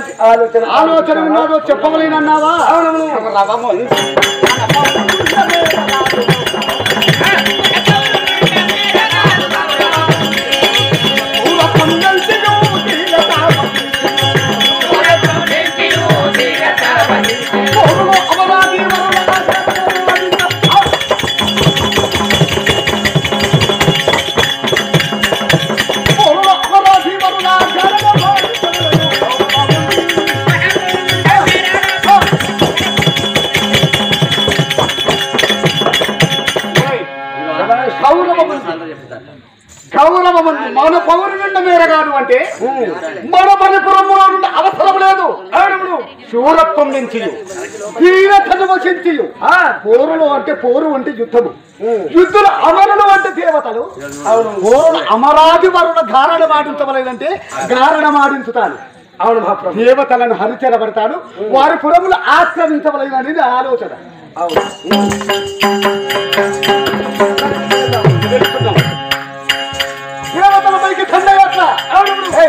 ఎలాంటి ఆలోచన ఆలోచన ఉన్నదో చెప్పవలేనన్నావా అవునవును కౌరవమందు మన పౌరునుండ మేరగాను అంటే మన పరిపురములో నుండి అవసరం లేదు అవునవును శూరత్వం నుంచి వీరతను వసించి పోరులు అంటే పోరు అంటే యుద్ధము యుద్ధులు అమరులు అంటే దేవతలు అవును పోరులు అమరాది వరుణ ధారణ మాడించవలేదంటే ధారణ మాడించుతాను అవును మహాప్రభు దేవతలను హరిచెరబడతాడు వారి పురములు ఆక్రమించవలేదని నా ఆలోచన అవును తెలుసుకుందాం. దేవతల పైకి దండయాత్ర అవును హే.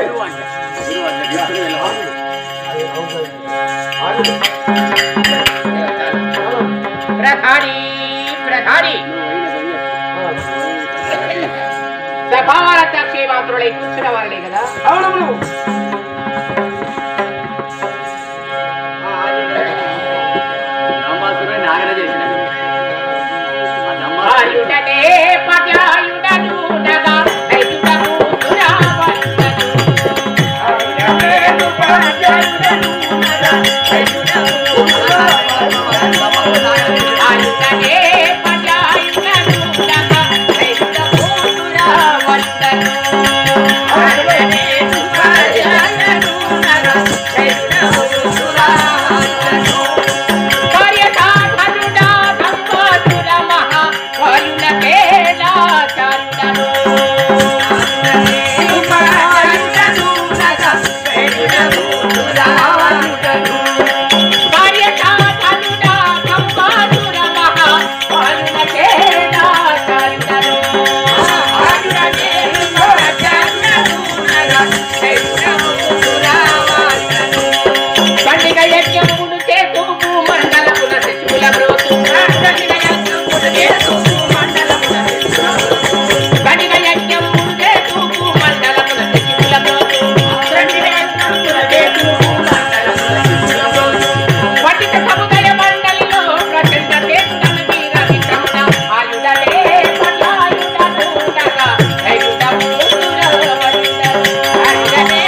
ప్రధాని ప్రధాని సభారత క్షేమాంతులై కూర్చున్న వారినే కదా అవునవును ఆయుడనే పద్యాయుడనుడగా ఐదుటకు సురావంతను. ఆయుడనే పద్యాయుడనుడగా ఐదుటకు సురావంతను. ఆయుడనే పద్యాయుడనుడగా ఐదుటకు సురావంతను. కార్యసాధనుడా దంపతుల మహా వాయులకేలా చారుడను. కార్యసాధనుడా దంపతుల మహా వాయులకేలా చారుడను. పండిగ యజ్ఞమును చేతుము మండలమున శిశువుల బ్రోతు పండిగ యజ్ఞమును చేతుము మండలమున శిశువుల బ్రోతు పండిగ యజ్ఞమును చేతుము మండలమున శిశువుల బ్రోతు పండిగ యజ్ఞమును చేతుము మండలమున శిశువుల బ్రోతు పఠిత సముదాయ మండలిలో ప్రచండ చేతుడన వీర విక్రమణ ఆయుధలే పట్లాయుధనుండగా ఐయుధము సురవరితరు ఆయుధలే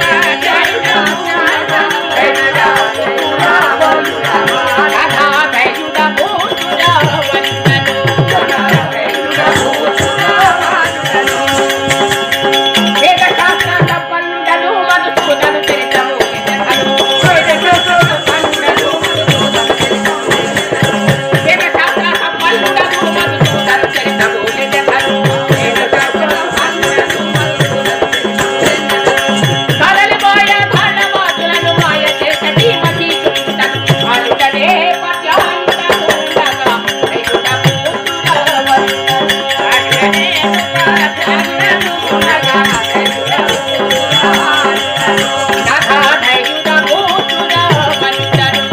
కదలిపోయే ధనవాదులను మాయ చేసటి మతి చూపుటకు ఆయుధనే పద్యాయుధనుండగా ఐదుటకు సురవరితరు. ఆయుధనే పద్యాయుధనుండగా ఐదుటకు సురవరితరు. నాథానయుధము సురవరితరు.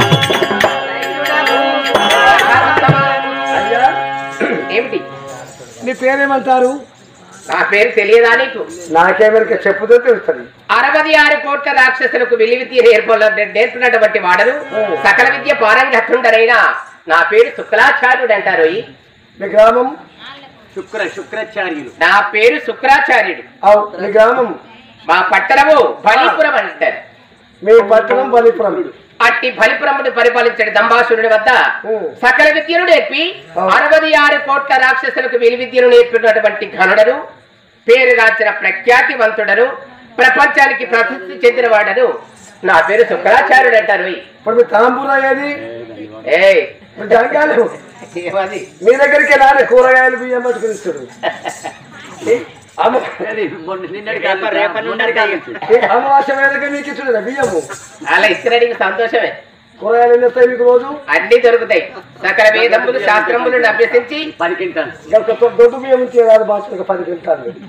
అయ్యా ఏమిటి నీ పేరేమంటారు నా పేరు తెలియదా నీకు నాకేమెరిక చెప్పుతో తెలుస్తుంది అరవది ఆరు కోట్ల రాక్షసులకు విలువిద్య నేర్పల నేర్పినటువంటి వాడను సకల విద్య పారంగతుండరైన నా పేరు శుక్లాచార్యుడు అంటారు ఈ. మీ గ్రామం శుక్ర శుక్రాచార్యులు నా పేరు శుక్రాచార్యుడు అవు మీ గ్రామం మా పట్టణము బలిపురం అంటారు మీ పట్టణం బలిపురం అట్టి బలిపురమును పరిపాలించడు దంబాసురుడి వద్ద ఉం. సకల విద్యను నేర్పి అరవది ఆరు కోట్ల రాక్షసులకు విలు విద్యను నేర్పినటువంటి ఘనుడను పేరుగాంచిన ప్రఖ్యాతివంతుడను ప్రపంచానికి ప్రసిద్ధి చెందినవాడను నా పేరు శుక్రాచార్యుడు అంటారు ఈ. ఇప్పుడు మీ తాంబూర ఏది ఏయ్ మీ జంగాలు ఏమది మీ దగ్గరికి రాలే కూరగాయలు బియ్యం పట్టుకునిస్తాడు అమ్మ నిన్నటి కాలం రేపటి నుండి కాలం అమావాస్య వేదక మీకు ఇచ్చుడు బియ్యము అలా ఇచ్చినడికి సంతోషమే కూరగాయలు ఎన్ని వస్తాయి మీకు రోజు అన్ని దొరుకుతాయి సకల వేదములు శాస్త్రములను అభ్యసించి పది క్వింటాలు ఇంకా దొ- దొడ్డు బియ్యం ఇచ్చే కాదు బాగా పది క్వింటాలు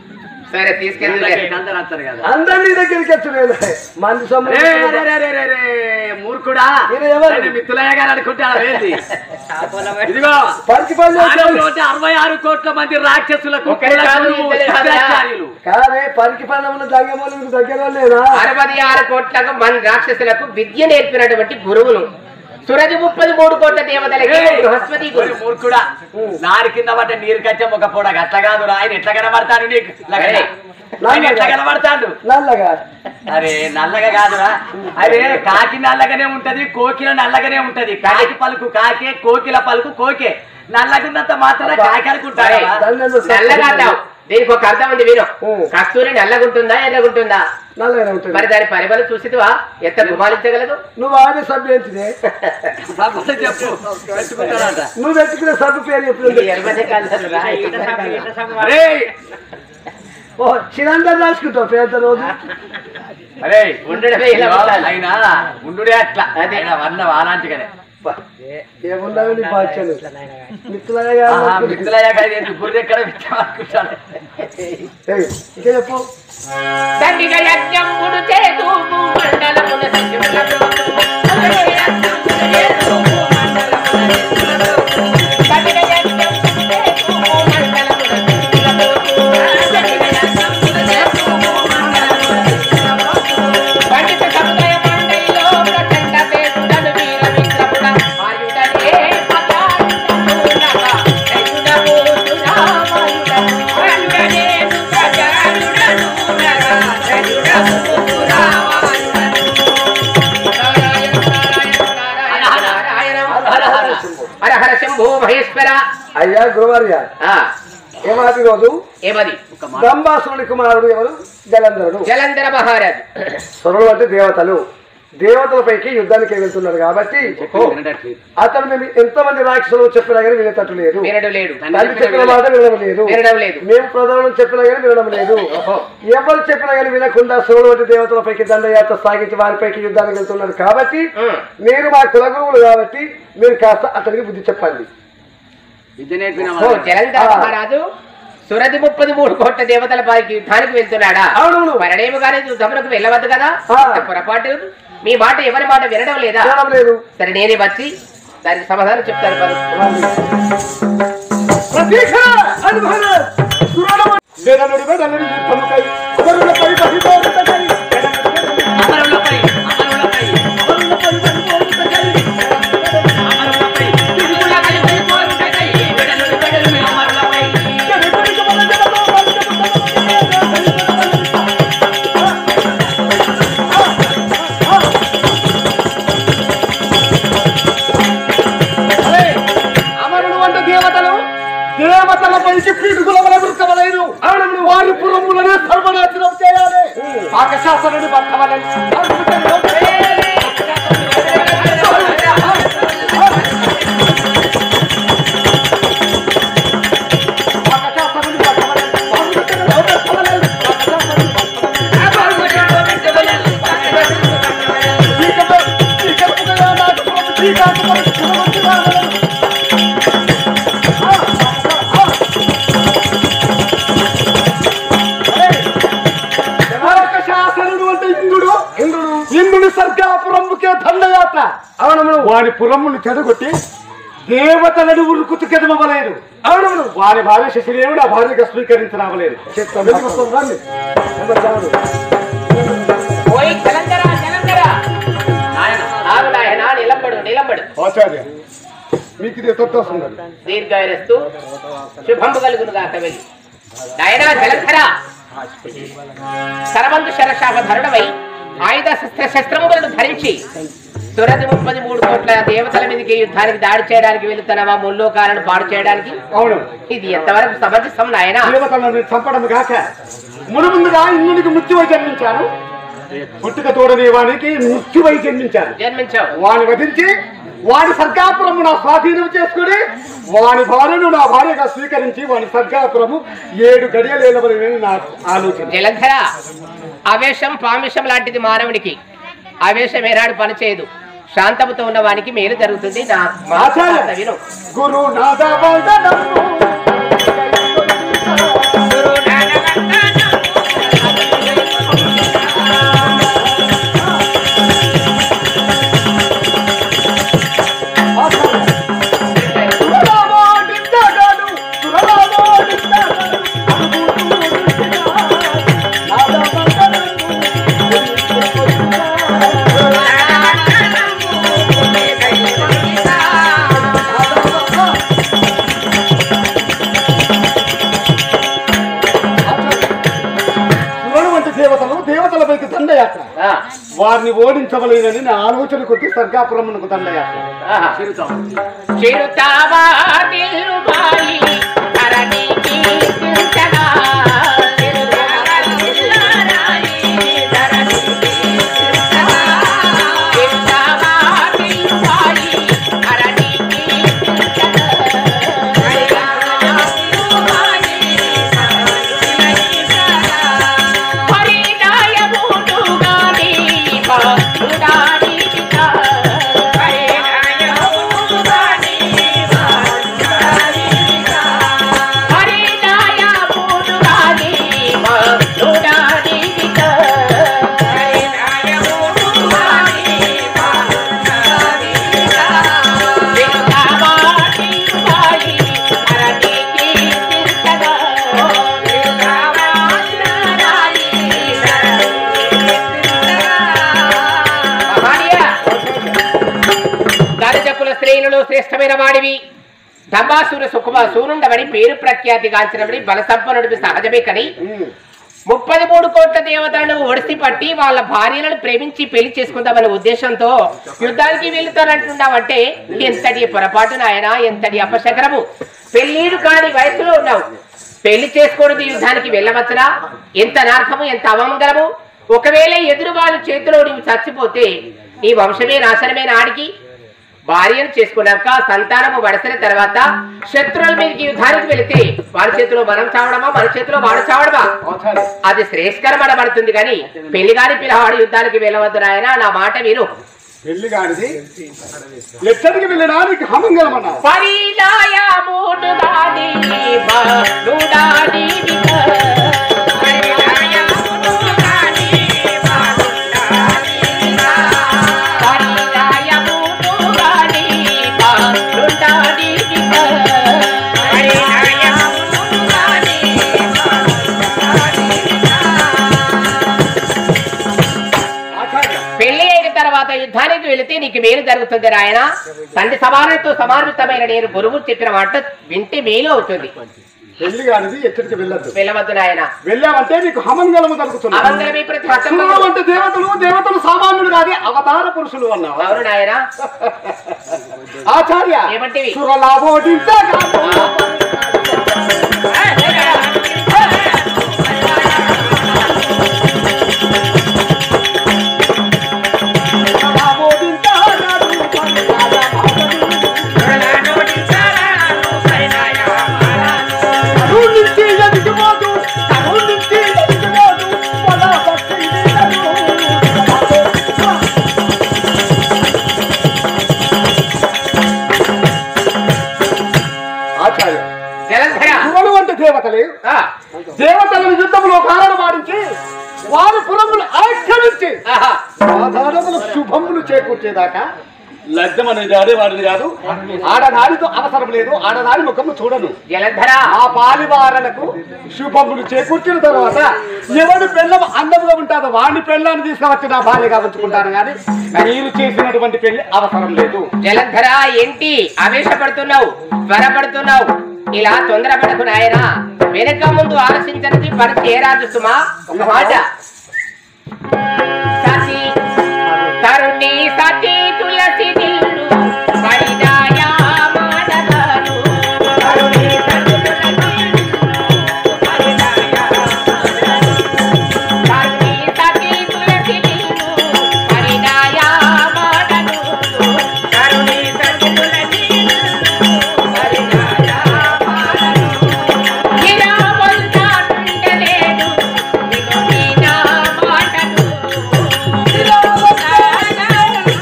సరే తీసుకెళ్ళి అందరూ అంటారు కదా అందరినీ దగ్గరికి వచ్చలేదు మంది సొమ్ము రే, రే, రే, రే, రే, రే, మూర్ఖుడా ఈయన ఎవరు? ఆయన మిత్రులయ్య గారు అనుకుంటాడు ఏంది ఇదిగో పరికి పని మానవులు చేస్తాడు. అంటే అరవై ఆరు కోట్ల మంది రాక్షసులకు ఒకరే కాదు, కులగురువు, ఇద్దరే కాదురా. శుక్రాచార్యులు. కాదే పరికి పని ఉన్న దగ్గర దగ్గర లేదా అరవై ఆరు కోట్లకు మన రాక్షసులకు విద్య నేర్పినటువంటి గురువులు సురజి ముప్పది మూడు కోట్ల దేవతలకి ఏయ్, బృహస్పతి ఓరి గురువు మూర్ఖుడా నారి కింద పడ్డ నీరు కచ్చం ఒక పూట అట్లా కాదు ఆయన ఎట్లా కనబడతాడు నీకు లగడ. ఏయ్, ఆయన ఎట్లా కనబడతాడు నల్లగా అరే నల్లగా కాదురా అరే కాకి నల్లగానే ఉంటది కోకిల నల్లగానే ఉంటది కాకి పలుకు కాకే కోకిల పలుకు కోకే నల్లగున్నంత మాత్రం కాకి అనుకుంటారా అరే, దాన్ని ఎందుకు నల్లగా అంటావు దీనికి ఒక అర్థం ఉంది విను ఓ. కస్తూరి నల్లగుంటుందా ఎర్రగుంటుందా నల్లగానే ఉంటుంది మరి దాని పరిమళం చూసివా ఎంత గుమాలించగలదు నువ్వు ఆడే సబ్బు ఏంటిది సబ్బులు చెప్పు పెట్టుకుంటాడంట నువ్వు పెట్టుకునే సబ్బు పేరు ఇది ఎప్పుడు ఎర్రమధ్య కాదు రా, ఇటుక కాదు. అరే ఓ చిరందరు రాసుకుంటావు పేద రోజు అరే ఉండడమే ఇలా ఉండాలి. అయినా ఉండుడే అట్లా అదే. అయినా వన్న అలాంటిగానే ఏమున్నావు నీ బాధ్యలు మిత్రులయ్య ఆహా, గారు మిత్రులయ్య గారు ఏంటి బుర్ర ఎక్కడ పెట్టామనుకుంటాను ఏయ్, ఇక చెప్పు దండిగ యజ్ఞంబుడు చేతూపు మండలమున సత్యముల బ్రోతు. దండిగ యజ్ఞంబుడు చేతూపు మండలమున సత్యముల బ్రోతు. దండిగ యజ్ఞంబుడు చేతూపు మండలమున సత్యముల బ్రోతు. దండిగ యజ్ఞంబుడు చేతూపు మండలమున సత్యముల బ్రోతు. పండిత సముదాయ మండలిలో ప్రచండ దేవుడను వీర విక్రముడ. ఆయుధనే పదార్థమునగా దైవుడము సురామయుడము. ఆయుధనే సుప్రజాయుడనునగా దైవుడము సురామయుడను. నారాయణ, నారాయణ, నారాయణ, నారాయణ. హర హర శంభో మహేశ్వర అయ్యా గురువార్య ఆ, ఏమాది రోజు ఏమది బ్రహ్మాసురుడి కుమారుడు ఎవరు జలంధరుడు జలంధర మహారాజు స్వరుడు అంటే దేవతలు దేవతలపైకి యుద్ధానికి వెళ్తున్నారు కాబట్టి అతను మేము ఎంతమంది రాక్షసులు చెప్పినా కానీ వినేటట్టు లేదు వినడు లేడు తల్లి చెప్పిన మాట వినడం లేదు వినడం లేదు మేము ప్రధానం చెప్పినా కానీ వినడం లేదు ఎవరు చెప్పినా కానీ వినకుండా సురుడు వంటి దేవతలపైకి దండయాత్ర సాగించి వారిపైకి యుద్ధానికి వెళ్తున్నారు కాబట్టి ఉం. మీరు మా కులగురువులు కాబట్టి మీరు కాస్త అతనికి బుద్ధి చెప్పండి విద్య నేర్పిన ఓ జలంధర మహారాజు సురది ముప్పది మూడు కోట్ల దేవతల పైకి యుద్ధానికి వెళ్తున్నాడా అవునవును. మరణేము గారి యుద్ధములకు వెళ్ళవద్దు కదా ఆ. ఇంత పొరపాటు మీ మాట ఎవరి మాట వినడం లేదా వినడం లేదు సరే నేనే వచ్చి దానికి సమాధానం చెప్తాను పలు. ప్రతీక అనుభవ సురడమ వేదనుడి వేదనుడి యుద్ధముకై వరుణపై బహిర్గోముతకై అమరులపై అమరులపై అమరులపై తిరుగులపై తిరుగులపై వెడలుడు వెడలుడు అమరులపై అరే, అమరుడు వంట దేవతలు దేవతలపైకి పీడుగుల వల దృక్కవలేదు అవునముడు వారి పురములనే సర్వనాశనం చేయాలి పాకశాసనుడి పట్టవలని శాసనుడు అంటే ఇంద్రుడు ఇంద్రుడు ఇంద్రుడు సర్గాపురముకే దండయాత్ర అవునముడు వారి పురమును చెడగొట్టి దేవతలను ఉరుకుతు కెదమవలేదు అవునముడు వారి భార్య శశిదేవుడు ఆ భార్యగా స్వీకరించనవలేదు ఓయ్ జలంధర జలంధర నాయన ఆగు నాయనా నిలబడు నిలబడు ఆచార్య మీకు ఇది తొట్టొస్తున్నది దీర్ఘాయరస్తు శుభంబు కలుగును గాక వెళ్ళి నాయనా జలంధర సరవంతు శరశాప ధరుడమై ఆయుధ శస్త్ర శస్త్రములను ధరించి తురది ముప్పది మూడు కోట్ల దేవతల మీదకి యుద్ధానికి దాడి చేయడానికి వెళుతున్నావా ముల్లోకాలను పాడు చేయడానికి అవును ఇది ఎంతవరకు సమంజసం నాయనా దేవతలను చంపడం కాక మునుముందుగా ఇంద్రునికి మృత్యువై జన్మించాను పుట్టుక తోడని వానికి మృత్యువై జన్మించాను జన్మించావు వాని వధించి వాని సర్గాపురము నా స్వాధీనం చేసుకుని వాని భార్యను నా భార్యగా స్వీకరించి వాని సర్గాపురము ఏడు గడియలేనవలని నా ఆలోచన జలంధర ఆవేశం పామిషం లాంటిది మానవునికి ఆవేశం ఏనాడు పనిచేయదు శాంతముతో ఉన్న వానికి మేలు జరుగుతుంది నా ఆచార్య మాట విను గురు నాద వందనము. గురు నానవందనము, వారిని ఓడించవలేనని నా ఆలోచన కొద్ది సర్గాపురమునకు దండయ్య ఆహా. చిరుతావా దిల్లుబాయి ధరణికి దిల్చగా. చిరుతావా దిల్లారాయి ధరణికి దిల్చగా. చిరుతావా దిల్లుబాయి ధరణికి దిల్చగా. చిరుతావా దిల్లుబాయి ధరణికి దిల్చగా. హరిదాయముడుగాని మధురాని పితా. హరిదాయముడుగాని మధురాని పితా. హరిదాయముడుగాని మధురాని పితా. హరిదాయముడుగాని మధురాని పితా. విందావాటి వాయి హరణికి తిరుగగా. విందావాటి నారాయి మహానీయ దరిజకుల శ్రేణులు శ్రేష్టమైన వాడివి దంబాసుర సుఖమ సూనుండవని పేరు ప్రఖ్యాతి గాంచినవని బల సంపన్నుడివి సహజమే కని ముప్పది మూడు కోట్ల దేవతలను ఒడిసి పట్టి వాళ్ళ భార్యలను ప్రేమించి పెళ్లి చేసుకుందామనే ఉద్దేశంతో యుద్ధానికి వెళ్తానంటున్నావంటే ఎంతటి పొరపాటు నాయన ఎంతటి అపశకరము పెళ్ళీడు కాని వయసులో ఉన్నావు పెళ్లి చేసుకోవడం యుద్ధానికి వెళ్ళవచ్చునా ఎంత నార్కము ఎంత అమంగళము ఒకవేళ ఎదురు వాళ్ళ చేతిలో నీవు చచ్చిపోతే ఈ వంశమే నాశనమే నాడికి భార్యను చేసుకున్నాక సంతానము వడసిన తర్వాత శత్రువుల మీదకి యుద్ధానికి వెళితే వాడి చేతిలో మనం చావడమా మన చేతిలో వాడు చావడమా అది శ్రేష్కరమనబడుతుంది కానీ పెళ్లి కాని పిల్లవాడు యుద్ధానికి వెళ్ళవద్దు నాయన నా మాట విను పెళ్లి కానిది ఎక్కడికి వెళ్ళడానికి హమంగళమన్నా పరిణాయముడు గాని బలుడాని విక. పరిణాయముడు గాని బలుడాని విక. పరిణాయముడు గాని బలుడాని విక. పరిణాయముడు గాని బలుడాని విక. పెళ్లి అయిన తర్వాత యుద్ధానికి వెళితే నీకు మేలు జరుగుతుంది రాయన తండ్రి సమానంతో సమానమైన నేను గురువు చెప్పిన మాట వింటే మేలు అవుతుంది పెళ్లి కానిది ఎక్కడికి వెళ్ళద్దు వెళ్ళవద్దు నాయన వెళ్ళామంటే నీకు హమంగళము జరుగుతుంది అమంగళమే ప్రతి హస్తము. సురులు అంటే దేవతలు దేవతలు సామాన్యులు కాదు అవతార పురుషులు అన్నావు అవును నాయన ఆచార్య ఏమంటివి? సురలాభోడించగా ఆచార్య జలధర సురలు అంటే దేవతలే ఆ, దేవతలను యుద్ధంలో కారణ వాడించి వారి పురములు ఆక్రమించి ఆహా. సాధారణములు శుభములు చేకూర్చేదాకా లగ్నం అనేది ఆడేవాడిని కాదు ఆడదానితో అవసరం లేదు ఆడదాని ముఖము చూడను జలధర ఆ పాలివారలకు శుభములు చేకూర్చిన తర్వాత ఎవడి పెళ్ళం అందముగా ఉంటుందో వాడిని పెళ్ళాన్ని తీసుకువచ్చి నా భార్యగా ఉంచుకుంటాను కానీ మీరు చేసినటువంటి పెళ్లి అవసరం లేదు జలధర ఏంటి ఆవేశపడుతున్నావు త్వరపడుతున్నావు ఇలా తొందరపడకు నాయన వెనక ముందు ఆలోచించినది పని చేరాదు సుమా ఒక మాట సతి తరుణి సతి తులసి నిల్లు పరిదాయ మానగాను తరుణి సతి తులసి నిల్లు పరిదాయ తరుణి సతి తులసి నిల్లు పరిదాయ మానగాను తరుణి సతి తులసి నిల్లు పరిదాయ మానగాను ఇలా వంటాడుండలేదు నిన్ను నీ నా మాటను ఇలా వంటాడుండలేదు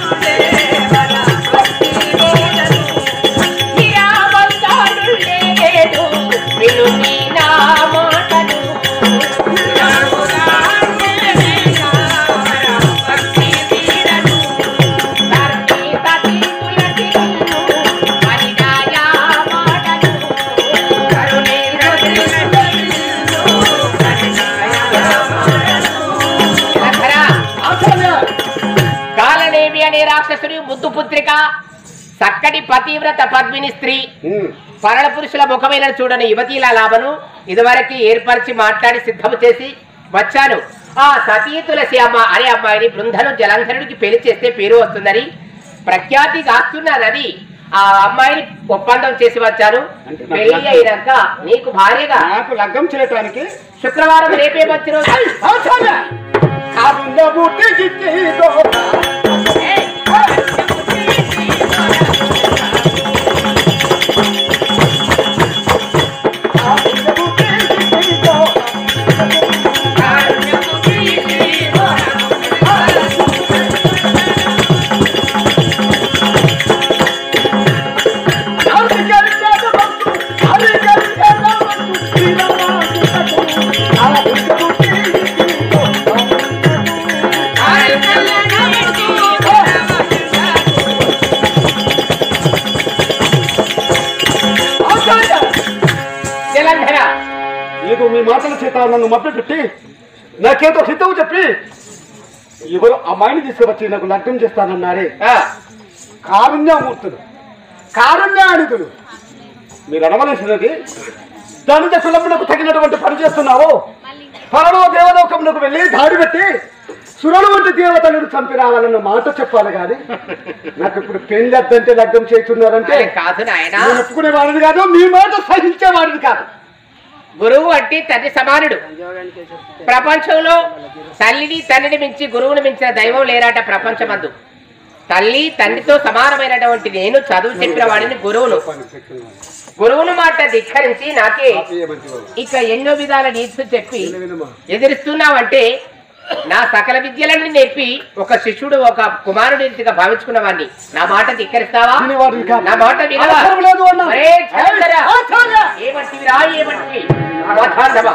ఇలా వంటాడుండలేదు నిన్ను నీ నా మాటను ఇలా ఆచార్య కాలనేమి అనే రాక్షసుడి ముద్దు పుత్రిక చక్కటి పతివ్రత పద్మిని స్త్రీ పరణ పురుషుల ముఖమైన చూడని యువతీల లాభను ఇదివరకు ఏర్పరిచి మాట్లాడి సిద్ధము చేసి వచ్చాను ఆ సతీ తులసి అమ్మ అనే అమ్మాయిని బృందను జలంధరుడికి పెళ్లి చేస్తే పేరు వస్తుందని ప్రఖ్యాతి కాస్తున్నదని ఆ అమ్మాయిని ఒప్పందం చేసి వచ్చాను అంటే నాకు పెళ్లి లగ్గం- అయినాక నీకు భార్యగా నాకు లగ్గం చేయటానికి శుక్రవారం రేపే మంచి రోజు ఆచార్య కారుణ్య బుద్ధి జిద్దితో కారుణ్య బుద్ధి జిద్దితో జలంధర ఏదో మీ మాటల చేత నన్ను మభ్యపెట్టి నాకేదో హితవు చెప్పి ఎవరు అమ్మాయిని తీసుకువచ్చి నాకు లగ్నం చేస్తానన్నారే ఆ, కారుణ్యమూర్తులు కారుణ్యానిధులు మీరు అనవలసినది దానిత కులమునకు తగినటువంటి పని చేస్తున్నావు పరలో దేవలోకమునకు వెళ్ళి దాడి పెట్టి సురలు వంటి దేవతలను చంపి రావాలన్న మాట చెప్పాలి కానీ నాకు ఇప్పుడు పెళ్లి అద్దంటే లగ్నం చేస్తున్నారంటే అది కాదు నాయనా నేను ఒప్పుకునేవాడిని కాదు మీ మాట సహించేవాడిని కాదు గురువు అంటే తండ్రి సమానుడు ప్రపంచంలో తల్లిని తండ్రిని మించి గురువుని మించిన దైవం లేరాట ప్రపంచమందు తల్లి తండ్రితో సమానమైనటువంటి నేను చదువు చెప్పిన వాడిని గురువును గురువును మాట ధిక్కరించి నాకే ఇక ఎన్నో విధాల నీతులు చెప్పి ఎదిరిస్తున్నావంటే నా సకల విద్యలన్నీ నేర్పి ఒక శిష్యుడు ఒక కుమారుడి రీతిగా భావించుకున్న వాడిని నా మాట ధిక్కరిస్తావా వినేవాడిని కాదు. నా మాట వినవా అవసరం లేదు అన్నా. ఒరే చంద్రా! ఆచార్య! ఏమంటివి రా ఏమంటివి అవధానమా?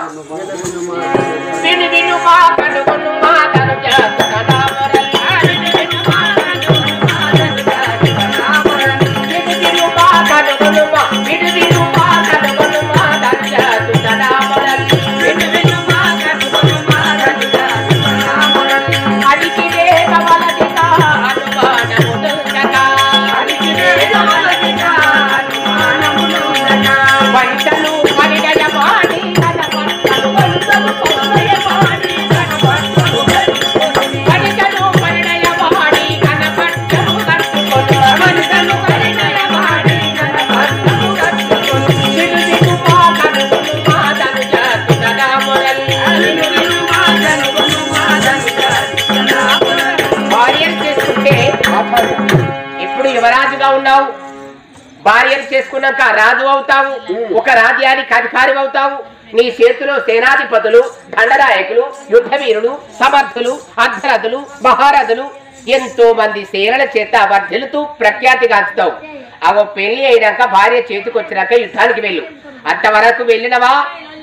విను విను మా కనుగొను మా తనుజ సదామరల్లా. విను విను మా కనుగొను మా తనుజ సదామరల్లా. విను విను మా కనుగొను మా- విను విను మా కనుగొను మా తనుజ సదామరల్లా. విను విను మా కనుగొను మా తనుజ సదామరల్లా. అడిగిరే కమలదిక అనుమానములుండగా. అడిగిరే కమలదిక అనుమానములుండగా. వంటలు పరిగణమాడి కనపట్టలు వంటలు పరిగణమాడి కనపట్టలు కట్టుకొని. వంటలు పరిగణమాడి కనపట్టలు కట్టుకొని. వంటలు పరిగణమాడి కనపట్టలు కట్టుకొని. సిరుదిగు మా కనుగొను మా తనుజ సుతడా మురళి. సిరుదిగు మా కనుగొను మా తనుజ సుతడా మురళి. భార్యను చేసుకుంటే ఆచార్య ఇప్పుడు యువరాజుగా ఉన్నావు భార్యను చేసుకున్నాక రాజు అవుతావు ఒక రాజ్యానికి అధికారి అవుతావు నీ చేతిలో సేనాధిపతులు దండనాయకులు యుద్ధ వీరులు సమర్థులు అర్ధరథులు మహారథులు ఎంతో మంది సేనల చేత వర్ధిల్లుతూ ప్రఖ్యాతి గాంచుతావు అవ పెళ్లి అయినాక భార్య చేతికొచ్చినాక యుద్ధానికి వెళ్ళు అంతవరకు వెళ్ళినవా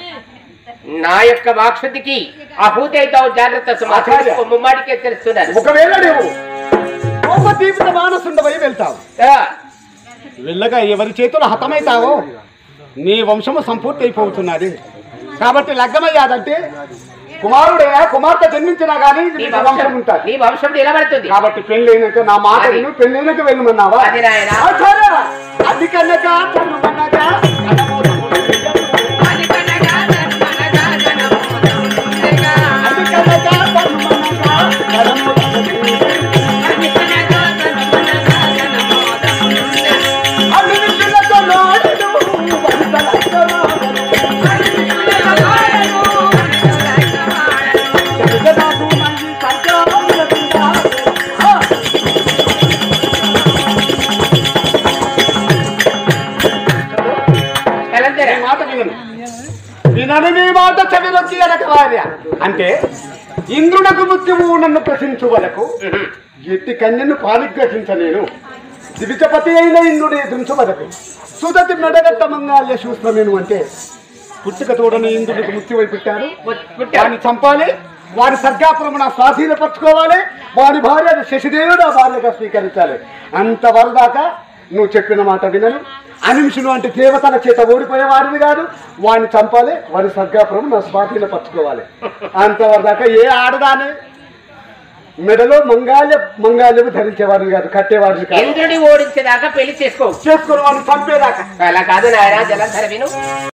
నా యొక్క వాక్శుద్ధికి అహూతి అవుతావు జాగ్రత్త ఆచార్య. సుమారు ముమ్మాడికి హెచ్చరిస్తున్నారు ఒకవేళ నీవు కోపదీపిత మానసుండవై వెళ్తావు ఆ, వెళ్ళగా ఎవరి చేతులు హతమైతావో నీ వంశము సంపూర్తి అయిపోతున్నది కాబట్టి లగ్గమయ్యాదంటే కుమారుడైనా కుమార్తె జన్మించినా కానీ నీ నీకు వంశం వంశం ఉంటుంది నీ వంశం నిలబడుతుంది కాబట్టి పెళ్ళైనాక నా మాట అది. విను పెళ్ళైనాక వెళ్ళమన్నావా అది నాయనా. ఆచార్య, అది కనుక చదువనగా కనబోతున్నది. అది కనుక చదువనగా కనబోతున్నది. అది విషులతో నాడును జగదాకు మంచి సంచారములకుండా. ఆ, తెలంగాణ ఈ మాట వినను వినను నీ మాట చెవిరొచ్చి అనక భార్య అంటే ఇంద్రునకు మృత్యువు నన్ను ప్రశ్నించు వరకు ఎట్టి కన్యను పానిగ్రహించలేను దివిజపతి అయిన ఇంద్రుడు ఎదురించు వరకు సుదతి మెడగట్ట మంగాల్య శూస్త్రమేను అంటే పుట్టుక తోడని ఇంద్రుడికి మృత్యువై పెట్టారు పుట్టాడు. వాడిని చంపాలి వారి సర్గాపురము నా స్వాధీనపరచుకోవాలి వారి భార్య శశిదేవుడు ఆ భార్యగా స్వీకరించాలి అంతవరకు దాకా నువ్వు చెప్పిన మాట వినను అనిమిషులు అంటే దేవతల చేత ఓడిపోయేవాడిని కాదు వాడిని చంపాలి వారి సర్గాపురం నా స్వాధీనపరచుకోవాలి అంతవరకు దాకా ఏ ఆడదాని మెడలో మంగాల్య మంగాల్యము ధరించేవాడిని కాదు కట్టేవాడిని కాదు ఇంద్రుడి ఓడించేదాకా పెళ్లి చేసుకో చేసుకుని వాడిని చంపేదాకా అలా కాదు నాయన జలంధర విను